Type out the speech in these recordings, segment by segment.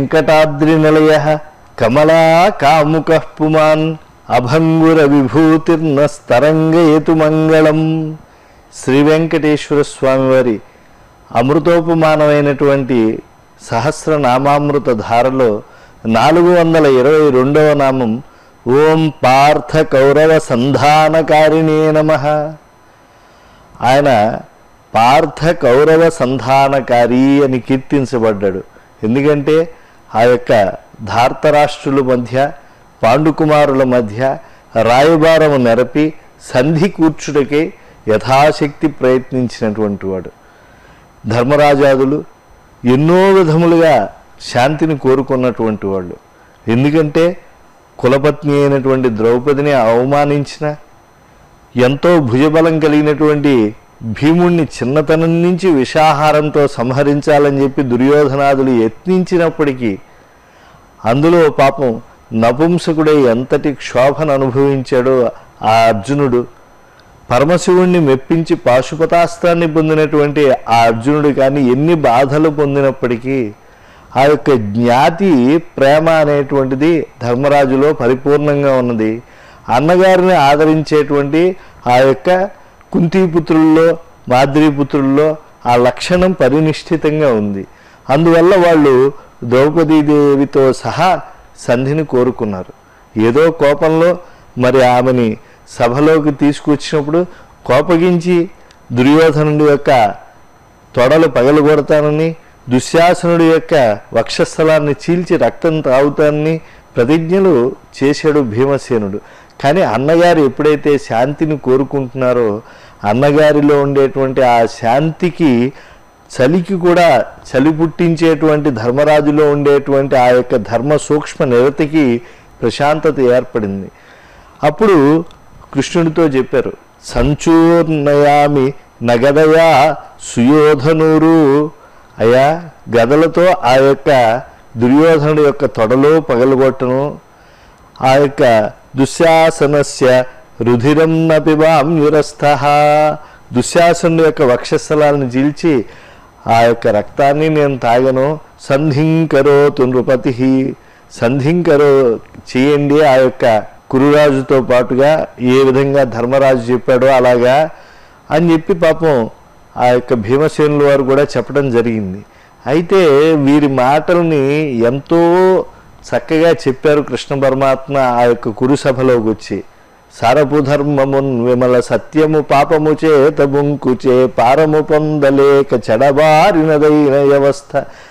వెంకటాద్రి నిలయ కమలా కాముక పుమాన్ అభంగుర విభూతిర్నస్తరంగయతు మంగళం శ్రీ వెంకటేశ్వర స్వామి వారి అమృతోపమానమైనటువంటి సహస్రనామామృత ధారలో నాలుగు వందల ఇరవై రెండవ నామం ఓం పార్థ కౌరవ సంధానకారిణే నమ ఆయన పార్థ కౌరవ సంధానకారి అని కీర్తించబడ్డాడు ఎందుకంటే ఆ యొక్క ధార్తరాష్ట్రుల మధ్య పాండుకుమారుల మధ్య రాయబారము నెరపి సంధి కూర్చుటకే యథాశక్తి ప్రయత్నించినటువంటి వాడు ధర్మరాజాదులు ఎన్నో విధములుగా శాంతిని కోరుకున్నటువంటి వాళ్ళు ఎందుకంటే కులపత్ని అయినటువంటి ద్రౌపదిని అవమానించిన ఎంతో భుజబలం కలిగినటువంటి భీముణ్ణి చిన్నతనం నుంచి విషాహారంతో సంహరించాలని చెప్పి దుర్యోధనాదులు యత్నించినప్పటికీ అందులో పాపం నపుంసకుడై ఎంతటి క్షోభను అనుభవించాడో ఆ అర్జునుడు పరమశివుణ్ణి మెప్పించి పాశుపతాస్త్రాన్ని పొందినటువంటి ఆ అర్జునుడు కానీ ఎన్ని బాధలు పొందినప్పటికీ ఆ యొక్క జ్ఞాతి ప్రేమ అనేటువంటిది ధర్మరాజులో పరిపూర్ణంగా ఉన్నది అన్నగారిని ఆదరించేటువంటి ఆ యొక్క కుంతీపుత్రుల్లో మాద్రీపుత్రుల్లో ఆ లక్షణం పరినిష్ఠితంగా ఉంది అందువల్ల వాళ్ళు ద్రౌపదీదేవితో సహా సంధిని కోరుకున్నారు ఏదో కోపంలో మరి ఆమెని సభలోకి తీసుకొచ్చినప్పుడు కోపగించి దుర్యోధనుడి యొక్క తొడలు పగలగొడతానని దుశ్శాసనుడి యొక్క వక్షస్థలాన్ని చీల్చి రక్తం తాగుతానని ప్రతిజ్ఞలు చేశాడు భీమసేనుడు కానీ అన్నగారు ఎప్పుడైతే శాంతిని కోరుకుంటున్నారో అన్నగారిలో ఉండేటువంటి ఆ శాంతికి చలికి కూడా చలి పుట్టించేటువంటి ధర్మరాజులో ఉండేటువంటి ఆ యొక్క ధర్మ సూక్ష్మ నిరతికి ప్రశాంతత ఏర్పడింది అప్పుడు కృష్ణుడితో చెప్పారు సంచూర్ణయామి నగదయా సుయోధనూరు అయా గదలతో ఆ యొక్క దుర్యోధనుడి యొక్క తొడలో పగలగొట్టను ఆ యొక్క దుశ్శాసనస్య రుధిరం నపివామ్యురస్థ దుశ్శాసనుడి యొక్క వక్షస్థలాలను చీల్చి ఆ యొక్క రక్తాన్ని నేను తాగను సంధింకరోతు నృపతి సంధింకరో చేయండి ఆ యొక్క కురురాజుతో పాటుగా ఏ విధంగా ధర్మరాజు చెప్పాడో అలాగా అని చెప్పి పాపం ఆ యొక్క భీమసేనుల వారు కూడా చెప్పడం జరిగింది అయితే వీరి మాటల్ని ఎంతో చక్కగా చెప్పారు కృష్ణ పరమాత్మ ఆ యొక్క కురు సభలోకి వచ్చి సారపు ధర్మమున్ విమల సత్యము పాపము చేత బుంకుచే పారము పొందలేక చెడబారినదైన వ్యవస్థ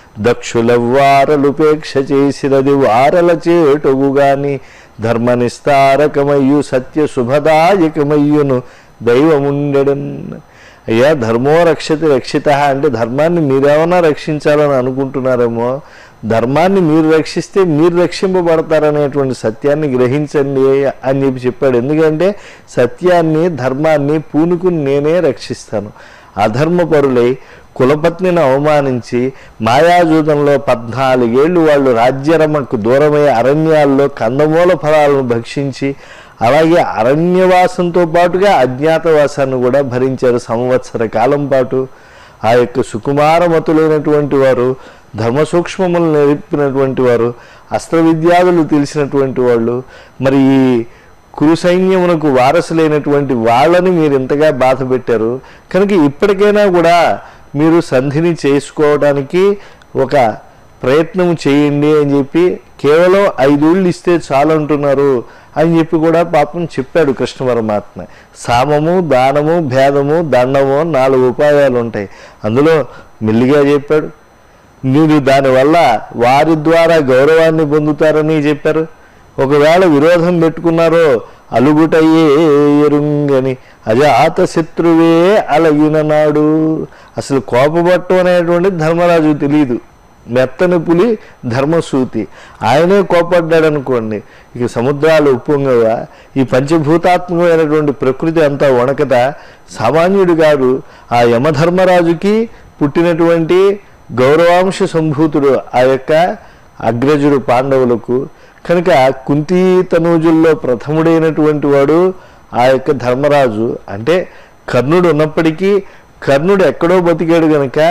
దక్షులవ్వారలుపేక్ష చేసినది వారల చేటుగు గాని ధర్మ నిస్తారకమయ్యు సత్య శుభదాయకమయ్యును దైవముండెడన్ అయ్యా ధర్మో రక్షతి రక్షిత అంటే ధర్మాన్ని మీరేమన్నా రక్షించాలని అనుకుంటున్నారేమో ధర్మాన్ని మీరు రక్షిస్తే మీరు రక్షింపబడతారనేటువంటి సత్యాన్ని గ్రహించండి అని చెప్పి చెప్పాడు ఎందుకంటే సత్యాన్ని ధర్మాన్ని పూనుకుని నేనే రక్షిస్తాను అధర్మపరులై కులపత్నిని అవమానించి మాయాజూదంలో పద్నాలుగేళ్లు వాళ్ళు రాజ్యరమకు దూరమై అరణ్యాల్లో కందమూల ఫలాలను భక్షించి అలాగే అరణ్యవాసంతో పాటుగా అజ్ఞాతవాసాన్ని కూడా భరించారు సంవత్సర కాలం పాటు ఆ యొక్క సుకుమారమతులైనటువంటి వారు ధర్మ సూక్ష్మములు నేర్పినటువంటి వారు అస్త్ర విద్యాదులు తెలిసినటువంటి వాళ్ళు మరి ఈ కురు సైన్యమునకు వారసులైనటువంటి వాళ్ళని మీరు ఇంతగా బాధ పెట్టారు కనుక ఇప్పటికైనా కూడా మీరు సంధిని చేసుకోవడానికి ఒక ప్రయత్నం చేయండి అని చెప్పి కేవలం ఐదేళ్ళు ఇస్తే చాలు అంటున్నారు అని చెప్పి కూడా పాపం చెప్పాడు కృష్ణ పరమాత్మ సామము దానము భేదము దండము నాలుగు ఉపాయాలు ఉంటాయి అందులో మెల్లిగా చెప్పాడు మీరు దానివల్ల వారి ద్వారా గౌరవాన్ని పొందుతారని చెప్పారు ఒకవేళ విరోధం పెట్టుకున్నారో అలుగుటయ్యే ఎరుంగని అజాత శత్రువే అలగిన నాడు అసలు కోపపట్టం అనేటువంటి ధర్మరాజు తెలియదు మెత్తని పులి ధర్మసూతి ఆయనే కోపడ్డాడు అనుకోండి ఇక సముద్రాలు ఉప్పొంగవా ఈ పంచభూతాత్మకమైనటువంటి ప్రకృతి అంతా వణకత సామాన్యుడు కాదు ఆ యమధర్మరాజుకి పుట్టినటువంటి గౌరవాంశ సంభూతుడు ఆ యొక్క అగ్రజుడు పాండవులకు కనుక కుంతీ తనూజుల్లో ప్రథముడైనటువంటి వాడు ఆ యొక్క ధర్మరాజు అంటే కర్ణుడు ఉన్నప్పటికీ కర్ణుడు ఎక్కడో బతికాడు గనక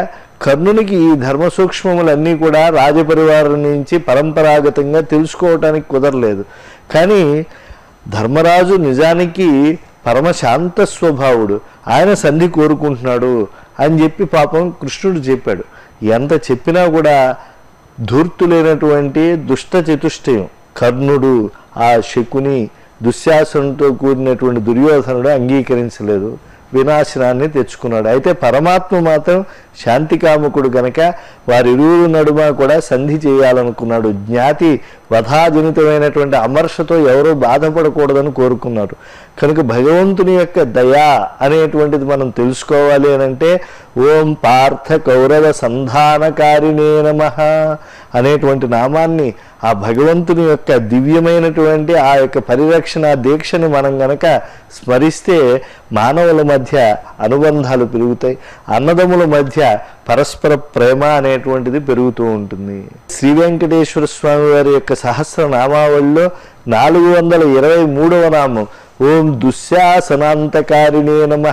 కర్ణునికి ఈ ధర్మ సూక్ష్మములన్నీ కూడా రాజపరివారం నుంచి పరంపరాగతంగా తెలుసుకోవటానికి కుదరలేదు కానీ ధర్మరాజు నిజానికి పరమశాంత స్వభావుడు ఆయన సంధి కోరుకుంటున్నాడు అని చెప్పి పాపం కృష్ణుడు చెప్పాడు ఎంత చెప్పినా కూడా ధూర్తులైనటువంటి దుష్ట చతుష్టయం కర్ణుడు ఆ శకుని దుశ్శాసనంతో కూడినటువంటి దుర్యోధనుడు అంగీకరించలేదు వినాశనాన్ని తెచ్చుకున్నాడు అయితే పరమాత్మ మాత్రం శాంతికాముకుడు గనక వారిరువురు నడుమ కూడా సంధి చేయాలనుకున్నాడు జ్ఞాతి వధాజనితమైనటువంటి అమర్షతో ఎవరూ బాధపడకూడదని కోరుకున్నారు కనుక భగవంతుని యొక్క దయా అనేటువంటిది మనం తెలుసుకోవాలి అని అంటే ఓం పార్థ కౌరవ సంధానకారిణే నమ అనేటువంటి నామాన్ని ఆ భగవంతుని యొక్క దివ్యమైనటువంటి ఆ యొక్క పరిరక్షణ దీక్షని మనం గనక స్మరిస్తే మానవుల మధ్య అనుబంధాలు పెరుగుతాయి అన్నదమ్ముల మధ్య పరస్పర ప్రేమ అనేటువంటిది పెరుగుతూ ఉంటుంది శ్రీ వెంకటేశ్వర స్వామి వారి యొక్క సహస్ర నామావళిలో నాలుగు వందల ఇరవై మూడవ నామం ఓం దుశ్శాసనాంతకారిణే నమ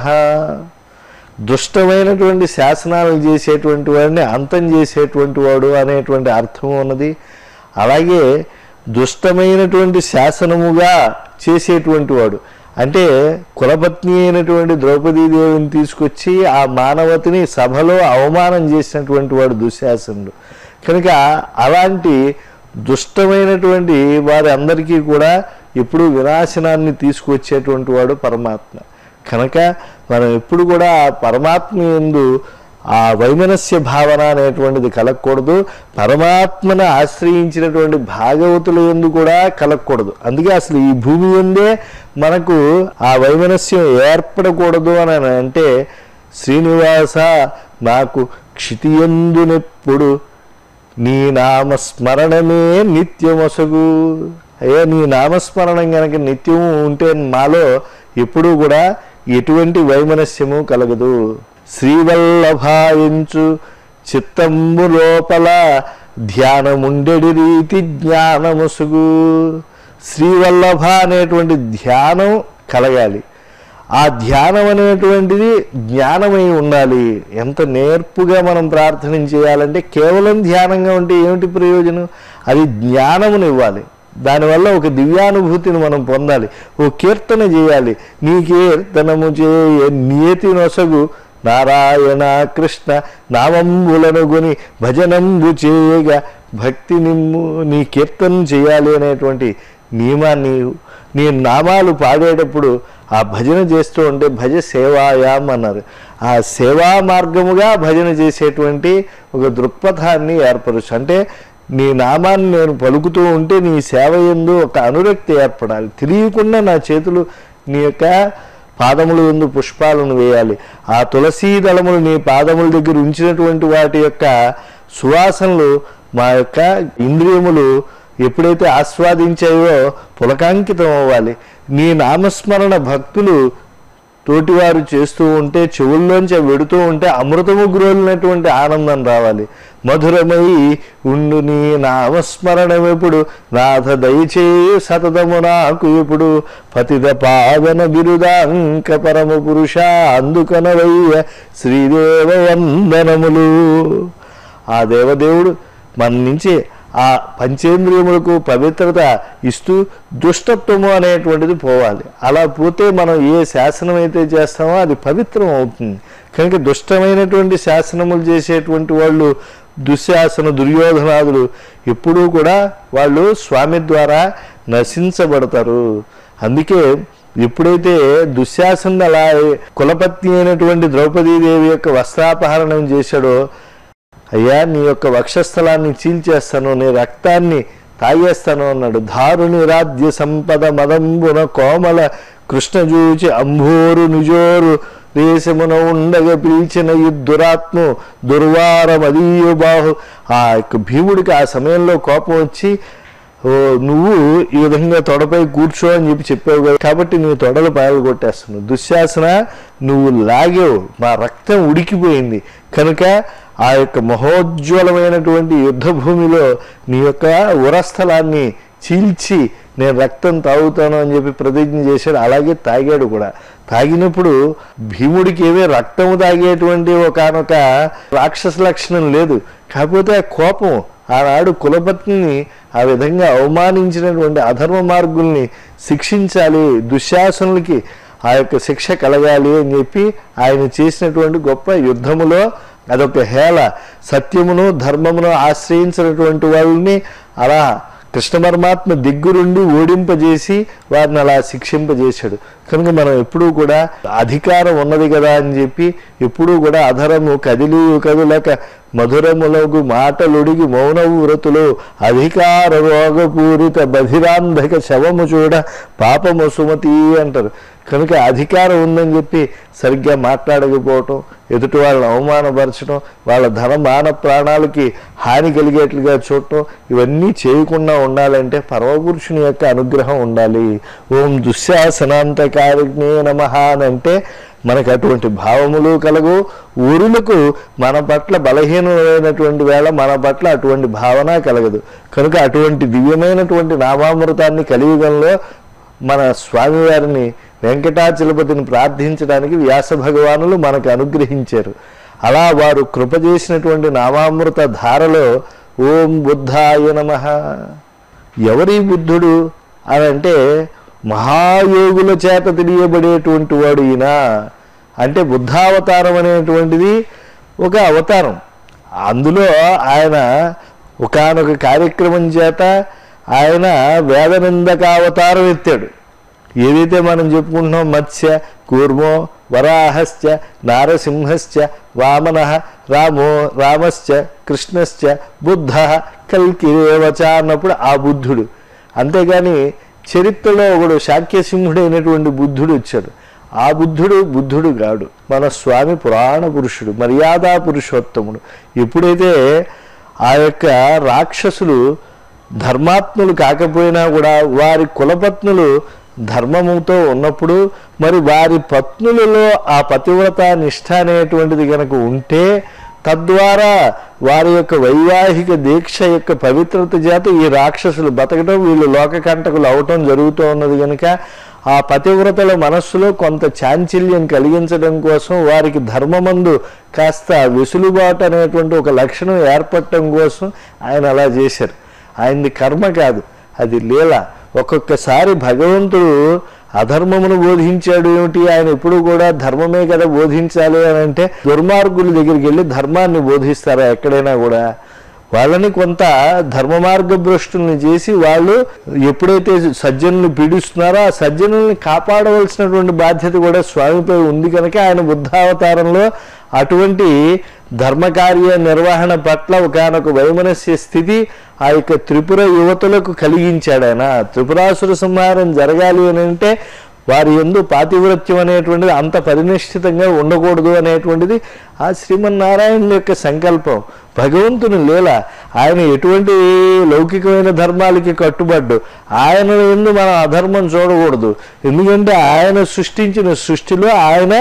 దుష్టమైనటువంటి శాసనాలు చేసేటువంటి వాడిని అంతం చేసేటువంటి వాడు అనేటువంటి అర్థం ఉన్నది అలాగే దుష్టమైనటువంటి శాసనముగా చేసేటువంటి వాడు అంటే కులపత్ని అయినటువంటి ద్రౌపదీదేవిని తీసుకొచ్చి ఆ మానవతిని సభలో అవమానం చేసినటువంటి వాడు దుశ్శాసనుడు కనుక అలాంటి దుష్టమైనటువంటి వారి అందరికీ కూడా ఎప్పుడు వినాశనాన్ని తీసుకొచ్చేటువంటి వాడు పరమాత్మ కనుక మనం ఎప్పుడు కూడా ఆ పరమాత్మ ఎందు ఆ వైమనస్య భావన అనేటువంటిది కలగకూడదు పరమాత్మను ఆశ్రయించినటువంటి భాగవతుల ఎందు కూడా కలగకూడదు అందుకే అసలు ఈ భూమి ఎందే మనకు ఆ వైమనస్యం ఏర్పడకూడదు అని అంటే శ్రీనివాస నాకు క్షితియందునెప్పుడు నీ నామస్మరణమే నిత్యమొసగు అయ్యా నీ నామస్మరణం గనక నిత్యము ఉంటే మాలో ఎప్పుడూ కూడా ఎటువంటి వైమనస్యము కలగదు శ్రీవల్లభాయించు చిత్తంబు లోపల ధ్యానముండెడి రీతి జ్ఞానముసుగు శ్రీవల్లభ అనేటువంటి ధ్యానం కలగాలి ఆ ధ్యానం అనేటువంటిది జ్ఞానమై ఉండాలి ఎంత నేర్పుగా మనం ప్రార్థన చేయాలంటే కేవలం ధ్యానంగా ఉంటే ఏమిటి ప్రయోజనం అది జ్ఞానమును ఇవ్వాలి దానివల్ల ఒక దివ్యానుభూతిని మనం పొందాలి ఓ కీర్తన చేయాలి నీ కీర్తనము చేయ నియతి నొసగు నారాయణ కృష్ణ నామంబులను గుని భజనంబు చేయగా భక్తి నిమ్ము నీ కీర్తన చేయాలి అనేటువంటి నియమాన్ని నీ నామాలు పాడేటప్పుడు ఆ భజన చేస్తూ ఉంటే భజ సేవాయాం అన్నారు ఆ సేవా మార్గముగా భజన చేసేటువంటి ఒక దృక్పథాన్ని ఏర్పరచు అంటే నీ నామాన్ని నేను పలుకుతూ ఉంటే నీ సేవ ఎందు ఒక అనురక్తి ఏర్పడాలి తెలియకుండా నా చేతులు నీ యొక్క పాదములు ఎందు పుష్పాలను వేయాలి ఆ తులసీ దళములు నీ పాదముల దగ్గర ఉంచినటువంటి వాటి యొక్క సువాసనలు మా యొక్క ఇంద్రియములు ఎప్పుడైతే ఆస్వాదించాయో పులకాంకితం అవ్వాలి నీ నామస్మరణ భక్తులు తోటివారు చేస్తూ ఉంటే చెవుల్లోంచి అవి వెడుతూ ఉంటే అమృతము గ్రోలినటువంటి ఆనందం రావాలి మధురమై ఉండు నీ నామస్మరణమెప్పుడు నాథ దయచేయు సతతము నాకు ఎప్పుడు పతిత పావన బిరుదాంక పరమ పురుష అందుకనవయ్య శ్రీదేవ వందనములు ఆ దేవదేవుడు మన నుంచి ఆ పంచేంద్రియములకు పవిత్రత ఇస్తూ దుష్టత్వము అనేటువంటిది పోవాలి అలా పోతే మనం ఏ శాసనం అయితే చేస్తామో అది పవిత్రం అవుతుంది కనుక దుష్టమైనటువంటి శాసనములు చేసేటువంటి వాళ్ళు దుశ్శాసన దుర్యోధనాదులు ఎప్పుడూ కూడా వాళ్ళు స్వామి ద్వారా నశించబడతారు అందుకే ఎప్పుడైతే దుశ్శాసన అలా కులపత్ని అయినటువంటి ద్రౌపదీదేవి యొక్క వస్త్రాపహరణం చేశాడో అయ్యా నీ యొక్క వక్షస్థలాన్ని చీల్చేస్తాను నీ రక్తాన్ని తాగేస్తాను అన్నాడు దారుని రాజ్య సంపద మదంబున కోమల కృష్ణజూచి అంభోరు నిజోరు దేశమున ఉండగా పిలిచిన ఈ దురాత్ము దుర్వారమదీయ బాహు ఆ యొక్క భీముడికి ఆ సమయంలో కోపం వచ్చి ఓ నువ్వు ఈ విధంగా తొడపై కూర్చో అని చెప్పి చెప్పావు కదా కాబట్టి నీ తొడలు పాయలు కొట్టేస్తున్నావు దుశ్శాసన నువ్వు లాగేవు మా రక్తం ఉడికిపోయింది కనుక ఆ యొక్క మహోజ్వలమైనటువంటి యుద్ధ భూమిలో నీ యొక్క ఉరస్థలాన్ని చీల్చి నేను రక్తం తాగుతాను అని చెప్పి ప్రతిజ్ఞ చేశాడు అలాగే తాగాడు కూడా తాగినప్పుడు భీముడికి ఏమీ రక్తము తాగేటువంటి ఒకనొక రాక్షస లక్షణం లేదు కాకపోతే ఆ కోపం ఆనాడు కులపత్నిని ఆ విధంగా అవమానించినటువంటి అధర్మ మార్గుల్ని శిక్షించాలి దుశ్శాసనులకి ఆ యొక్క శిక్ష కలగాలి అని చెప్పి ఆయన చేసినటువంటి గొప్ప యుద్ధములో అదొక హేళ సత్యమును ధర్మమును ఆశ్రయించినటువంటి వాళ్ళని అలా కృష్ణ పరమాత్మ దగ్గరుండి ఓడింపజేసి వారిని అలా శిక్షింపజేశాడు కనుక మనం ఎప్పుడూ కూడా అధికారం ఉన్నది కదా అని చెప్పి ఎప్పుడూ కూడా అధరము కదిలి కదులక మధురములగు మాటలుడిగి మౌనవు వ్రతులు అధికార రోగపూరిత బధిరాంధక శవము చూడ పాపము సుమతి అంటారు కనుక అధికారం ఉందని చెప్పి సరిగ్గా మాట్లాడకపోవటం ఎదుటి వాళ్ళని అవమానపరచడం వాళ్ళ ధన మాన ప్రాణాలకి హాని కలిగేట్లుగా చూడటం ఇవన్నీ చేయకుండా ఉండాలంటే పరమపురుషుని యొక్క అనుగ్రహం ఉండాలి ఓం దుశ్శాసనాంతకారిణే నమ అని అంటే మనకు అటువంటి భావములు కలగు ఊరులకు మన పట్ల బలహీనమైనటువంటి వేళ మన పట్ల అటువంటి భావన కలగదు కనుక అటువంటి దివ్యమైనటువంటి నామామృతాన్ని కలియుగంలో మన స్వామివారిని వెంకటాచలపతిని ప్రార్థించడానికి వ్యాస భగవానులు మనకు అనుగ్రహించారు అలా వారు కృప చేసినటువంటి నామామృత ధారలో ఓం బుద్ధాయ నమ ఎవరి బుద్ధుడు అని అంటే మహాయోగుల చేత తెలియబడేటువంటి వాడు ఈయన అంటే బుద్ధావతారం అనేటువంటిది ఒక అవతారం అందులో ఆయన ఒకానొక కార్యక్రమం చేత ఆయన వేదనిందక అవతారం ఎత్తాడు ఏదైతే మనం చెప్పుకుంటున్నాం మత్స్య కూర్మో వరాహశ్చ నారసింహశ్చ వామన రామో రామశ్చ కృష్ణశ్చ బుద్ధ కల్కిరేవచ అన్నప్పుడు ఆ బుద్ధుడు అంతేగాని చరిత్రలో ఒకడు శాక్యసింహుడైనటువంటి బుద్ధుడు వచ్చాడు ఆ బుద్ధుడు బుద్ధుడు కాడు మన స్వామి పురాణ పురుషుడు మర్యాదా పురుషోత్తముడు ఎప్పుడైతే ఆ యొక్క రాక్షసులు ధర్మాత్ములు కాకపోయినా కూడా వారి కులపత్నులు ధర్మముతో ఉన్నప్పుడు మరి వారి పత్నులలో ఆ పతివ్రత నిష్ఠ అనేటువంటిది కనుక ఉంటే తద్వారా వారి యొక్క వైవాహిక దీక్ష యొక్క పవిత్రత చేత ఈ రాక్షసులు బతకడం వీళ్ళు లోకకంటకులు అవటం జరుగుతూ ఉన్నది కనుక ఆ పతివ్రతల మనస్సులో కొంత చాంచల్యం కలిగించడం కోసం వారికి ధర్మమందు కాస్త వెసులుబాటు అనేటువంటి ఒక లక్షణం ఏర్పడటం కోసం ఆయన అలా చేశారు ఆయనది కర్మ కాదు అది లీల ఒక్కొక్కసారి భగవంతుడు అధర్మమును బోధించాడు ఏమిటి ఆయన ఎప్పుడు కూడా ధర్మమే కదా బోధించాలి అని అంటే దుర్మార్గుల దగ్గరికి వెళ్ళి ధర్మాన్ని బోధిస్తారా ఎక్కడైనా కూడా వాళ్ళని కొంత ధర్మ మార్గభ్రష్టుల్ని చేసి వాళ్ళు ఎప్పుడైతే సజ్జనులు పీడిస్తున్నారో ఆ సజ్జనుల్ని కాపాడవలసినటువంటి బాధ్యత కూడా స్వామిపై ఉంది కనుక ఆయన బుద్ధావతారంలో అటువంటి ధర్మకార్య నిర్వహణ పట్ల ఒకనొక వైమనస్య స్థితి ఆ యొక్క త్రిపుర యువతులకు కలిగించాడు ఆయన త్రిపురాసుర సంహారం జరగాలి అని అంటే వారి ఎందు పాతివ్రత్యం అనేటువంటిది అంత పరినిష్ఠితంగా ఉండకూడదు అనేటువంటిది ఆ శ్రీమన్నారాయణ యొక్క సంకల్పం భగవంతుని లీల ఆయన ఎటువంటి లౌకికమైన ధర్మాలకి కట్టుబడ్డు ఆయన ఎందు మనం అధర్మం చూడకూడదు ఎందుకంటే ఆయన సృష్టించిన సృష్టిలో ఆయన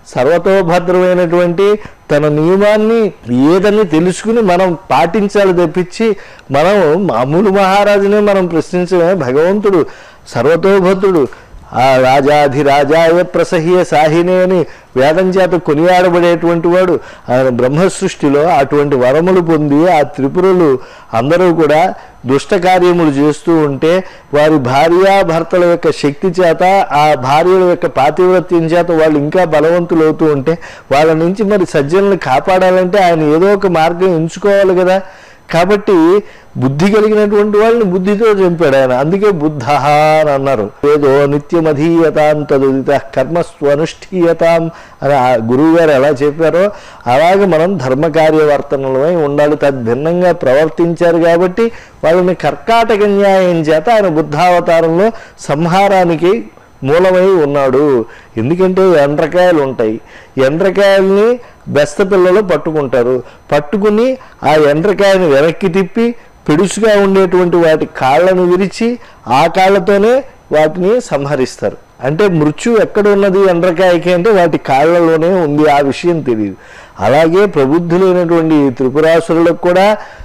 సర్వతోభద్రమైనటువంటి తన నియమాన్ని ఏదని తెలుసుకుని మనం పాటించాలి తప్పించి మనం మామూలు మహారాజునే మనం ప్రశ్నించమే భగవంతుడు సర్వతోభద్రుడు ఆ రాజాధిరాజాయ ప్రసహ్య సాహినే అని వేదం చేత కొనియాడబడేటువంటి వాడు ఆయన బ్రహ్మ సృష్టిలో అటువంటి వరములు పొంది ఆ త్రిపురులు అందరూ కూడా దుష్ట కార్యములు చేస్తూ ఉంటే వారి భార్యాభర్తల యొక్క శక్తి చేత ఆ భార్యల యొక్క పాతివ్రత్యం చేత వాళ్ళు ఇంకా బలవంతులు అవుతూ ఉంటే వాళ్ళ నుంచి మరి సజ్జనులు కాపాడాలంటే ఆయన ఏదో ఒక మార్గం ఎంచుకోవాలి కదా కాబట్టి బుద్ధి కలిగినటువంటి వాళ్ళని బుద్ధితో చంపాడు ఆయన అందుకే బుద్ధ అని అన్నారు ఏదో నిత్యమధీయతాం తదుదిత కర్మస్వనుష్ఠీయతాం అని ఆ గురువు గారు ఎలా చెప్పారో అలాగే మనం ధర్మకార్యవర్తనలమై ఉండాలి తద్భిన్నంగా ప్రవర్తించారు కాబట్టి వాళ్ళని కర్కాటక న్యాయం చేత ఆయన బుద్ధావతారంలో సంహారానికి మూలమై ఉన్నాడు ఎందుకంటే ఎండ్రకాయలు ఉంటాయి ఎండ్రకాయల్ని బెస్త పిల్లలు పట్టుకుంటారు పట్టుకుని ఆ ఎండ్రకాయని వెనక్కి తిప్పి పెడుసుగా ఉండేటువంటి వాటి కాళ్ళను విరిచి ఆ కాళ్ళతోనే వాటిని సంహరిస్తారు అంటే మృత్యు ఎక్కడ ఉన్నది ఎండ్రకాయకి అంటే వాటి కాళ్ళలోనే ఉంది ఆ విషయం తెలియదు అలాగే ప్రబుద్ధులైనటువంటి ఈ త్రిపురాసురులకు కూడా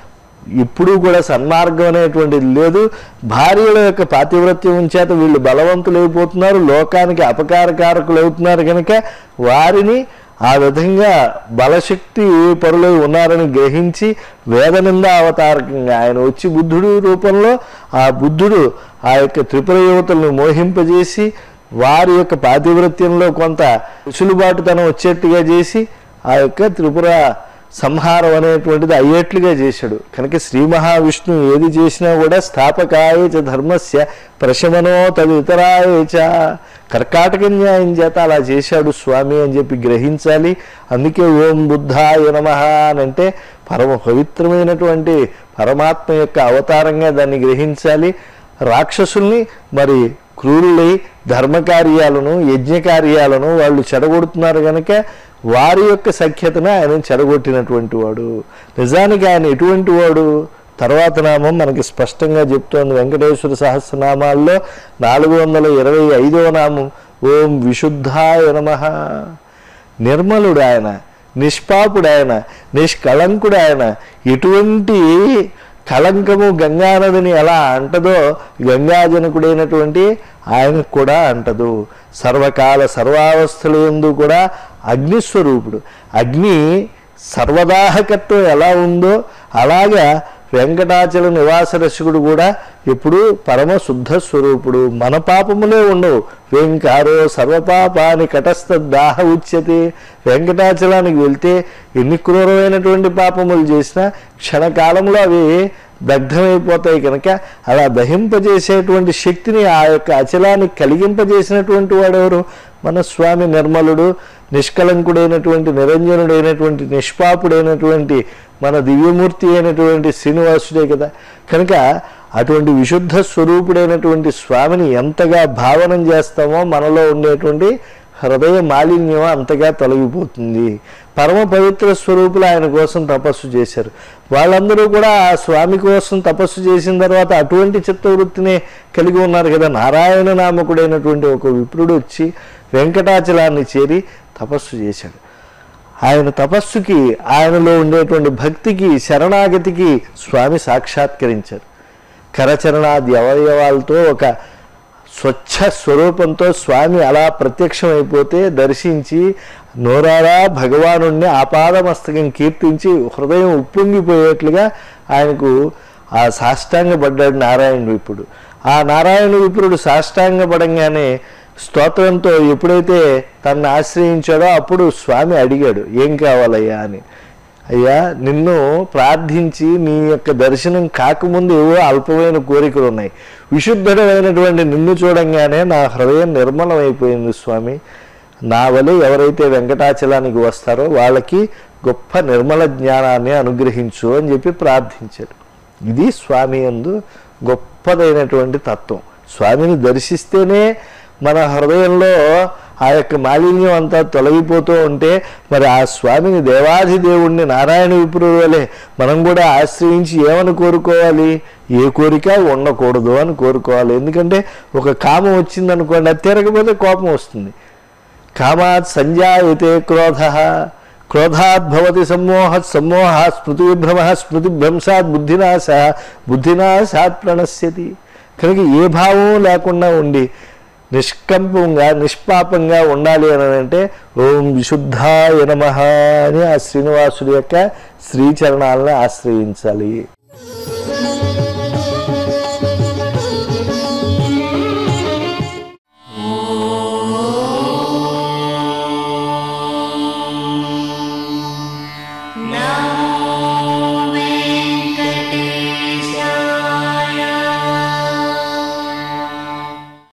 ఇప్పుడు కూడా సన్మార్గం అనేటువంటిది లేదు భార్యల యొక్క పాతివ్రత్యం చేత వీళ్ళు బలవంతులు అయిపోతున్నారు లోకానికి అపకారకారకులు అవుతున్నారు కనుక వారిని ఆ విధంగా బలశక్తి పరులై ఉన్నారని గ్రహించి వేదనింద అవతారకంగా ఆయన వచ్చి బుద్ధుడు రూపంలో ఆ బుద్ధుడు ఆ యొక్క త్రిపుర యువతలను మోహింపజేసి వారి యొక్క పాతివ్రత్యంలో కొంత వెసులుబాటుతనం వచ్చేట్టుగా చేసి ఆ యొక్క త్రిపుర సంహారం అనేటువంటిది అయ్యేట్లుగా చేశాడు కనుక శ్రీ మహావిష్ణువు ఏది చేసినా కూడా స్థాపకాయ చ ధర్మస్య ప్రశమనో తదితరాయ చ కర్కాటక న్యాయం చేత అలా చేశాడు స్వామి అని చెప్పి గ్రహించాలి అందుకే ఓం బుద్ధాయ నమ అని అంటే పరమ పవిత్రమైనటువంటి పరమాత్మ యొక్క అవతారంగా దాన్ని గ్రహించాలి రాక్షసుల్ని మరి క్రూరులై ధర్మకార్యాలను యజ్ఞకార్యాలను వాళ్ళు చెడగొడుతున్నారు కనుక వారి యొక్క సఖ్యతను ఆయన చెడగొట్టినటువంటి వాడు నిజానికి ఆయన ఎటువంటి వాడు తర్వాత నామం మనకి స్పష్టంగా చెప్తోంది వెంకటేశ్వర సహస్రనామాల్లో నాలుగు వందల ఇరవై ఐదవ నామం ఓం విశుద్ధాయ నమ నిర్మలుడు ఆయన నిష్పాపుడు ఆయన నిష్కళంకుడు ఆయన ఎటువంటి కళంకము గంగానదిని ఎలా అంటదో గంగాజనకుడైనటువంటి ఆయనకు కూడా అంటదు సర్వకాల సర్వావస్థల ఎందు కూడా అగ్నిస్వరూపుడు అగ్ని సర్వదాహకత్వం ఎలా ఉందో అలాగా వెంకటాచల నివాస రసికుడు కూడా ఎప్పుడు పరమ శుద్ధ స్వరూపుడు మన పాపములే ఉండవు వెంకారో సర్వపాపాని కటస్థ దాహ ఉచ్యతే వెంకటాచలానికి వెళ్తే ఎన్ని క్రూరమైనటువంటి పాపములు చేసినా క్షణకాలంలో అవి దగ్ధమైపోతాయి కనుక అలా దహింపజేసేటువంటి శక్తిని ఆ యొక్క అచలాన్ని కలిగింపజేసినటువంటి వాడెవరు మన స్వామి నిర్మలుడు నిష్కలంకుడైనటువంటి నిరంజనుడైనటువంటి నిష్పాపుడైనటువంటి మన దివ్యమూర్తి అయినటువంటి శ్రీనివాసుడే కదా కనుక అటువంటి విశుద్ధ స్వరూపుడైనటువంటి స్వామిని ఎంతగా భావనం చేస్తామో మనలో ఉండేటువంటి హృదయ మాలిన్యం అంతగా తొలగిపోతుంది పరమ పవిత్ర స్వరూపులు ఆయన కోసం తపస్సు చేశారు వాళ్ళందరూ కూడా ఆ స్వామి కోసం తపస్సు చేసిన తర్వాత అటువంటి చిత్తవృత్తినే కలిగి ఉన్నారు కదా నారాయణ నామకుడైనటువంటి ఒక విప్రుడు వచ్చి వెంకటాచలాన్ని చేరి తపస్సు చేశాడు ఆయన తపస్సుకి ఆయనలో ఉండేటువంటి భక్తికి శరణాగతికి స్వామి సాక్షాత్కరించారు కరచరణాది అవయవాలతో ఒక స్వచ్ఛ స్వరూపంతో స్వామి అలా ప్రత్యక్షమైపోతే దర్శించి నోరారా భగవానుణ్ణి ఆపాదమస్తకం కీర్తించి హృదయం ఉప్పొంగిపోయేట్లుగా ఆయనకు ఆ సాష్టాంగపడ్డాడు నారాయణుడు ఇప్పుడు ఆ నారాయణ విప్రుడు సాష్టాంగపడంగానే స్తోత్రంతో ఎప్పుడైతే తనను ఆశ్రయించాడో అప్పుడు స్వామి అడిగాడు ఏం కావాలయ్యా అని అయ్యా నిన్ను ప్రార్థించి నీ యొక్క దర్శనం కాకముందు ఏవో అల్పమైన కోరికలు ఉన్నాయి విశుద్ధుడమైనటువంటి నిన్ను చూడంగానే నా హృదయం నిర్మలమైపోయింది స్వామి నా వలె ఎవరైతే వెంకటాచలానికి వస్తారో వాళ్ళకి గొప్ప నిర్మల జ్ఞానాన్ని అనుగ్రహించు అని చెప్పి ప్రార్థించాడు ఇది స్వామి యందు గొప్పదైనటువంటి తత్వం స్వామిని దర్శిస్తేనే మన హృదయంలో ఆ యొక్క మాలిన్యం అంతా తొలగిపోతూ ఉంటే మరి ఆ స్వామిని దేవాది దేవుణ్ణి నారాయణ విప్రుడు వలె మనం కూడా ఆశ్రయించి ఏమని కోరుకోవాలి ఏ కోరిక ఉండకూడదు అని కోరుకోవాలి ఎందుకంటే ఒక కామం వచ్చిందనుకోండి అది తిరగకపోతే కోపం వస్తుంది కామాత్ సంజాయతే క్రోధ క్రోధాత్ భవతి సమ్మోహ సమ్మోహ స్మృతి విభ్రమ స్మృతి భ్రంశాత్ బుద్ధినాశ బుద్ధినాశాత్ ప్రణశ్యతి కనుక ఏ భావం లేకుండా ఉండి నిష్కంపంగా నిష్పాపంగా ఉండాలి అని అంటే ఓం విశుద్ధాయ నమ అని ఆ శ్రీనివాసుడి యొక్క శ్రీచరణాలను ఆశ్రయించాలి Now